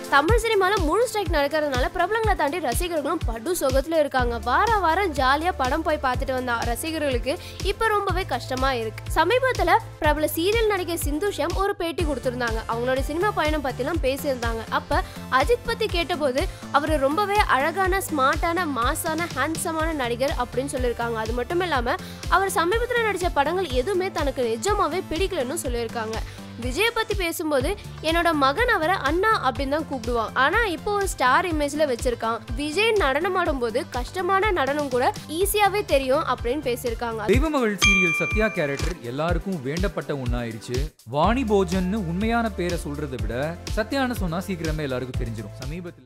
தமிழ் சினிமால முழு ஸ்ட்ரைக் நடக்கிறதுனால பிரபலங்களை தாண்டி ரசிகர்களும் படு சுகத்துல இருக்காங்க வார வாரம் ஜாலியா படம் போய் பார்த்துட்டு வந்த ரசிகர்களுக்கு இப்ப ரொம்பவே கஷ்டமா இருக்கு சமீபத்துல பிரபல சீரியல் நடிகை சிந்து ஷாம் ஒரு பேட்டி கொடுத்திருந்தாங்க அவங்களோட சினிமா பயணம் பத்திலாம் பேசியிருந்தாங்க அப்ப அஜித் பத்தி கேட்டபோது அவர் ரொம்பவே அழகான ஸ்மார்ட்டான மாசான ஹேண்ட்ஸமான நடிகர் அப்படின்னு சொல்லியிருக்காங்க அது மட்டும் இல்லாம அவர் சமீபத்தில் நடிச்ச படங்கள் எதுவுமே தனக்கு நிஜமாவே பிடிக்கலன்னு சொல்லியிருக்காங்க விஜயை பத்தி பேசும்போது என்னோட மகன் அவரை அண்ணா அப்படின்னு தான் கூப்பிடுவான் ஆனா இப்போ ஒரு ஸ்டார் இமேஜ்ல வச்சிருக்கான் விஜய் நடனம் ஆடும்போது கஷ்டமான நடனம் கூட ஈஸியாவே தெரியும் அப்படின்னு பேசியிருக்காங்க தெய்வமகள் சீரியல் சத்யா கேரக்டர் எல்லாருக்கும் வேண்டப்பட்ட ஒண்ணாயிருச்சு வாணி போஜன்னு உண்மையான பேரை சொல்றதை விட சத்யான்னு சொன்னா சீக்கிரமே எல்லாருக்கும் தெரிஞ்சிடும் சமீபத்தில்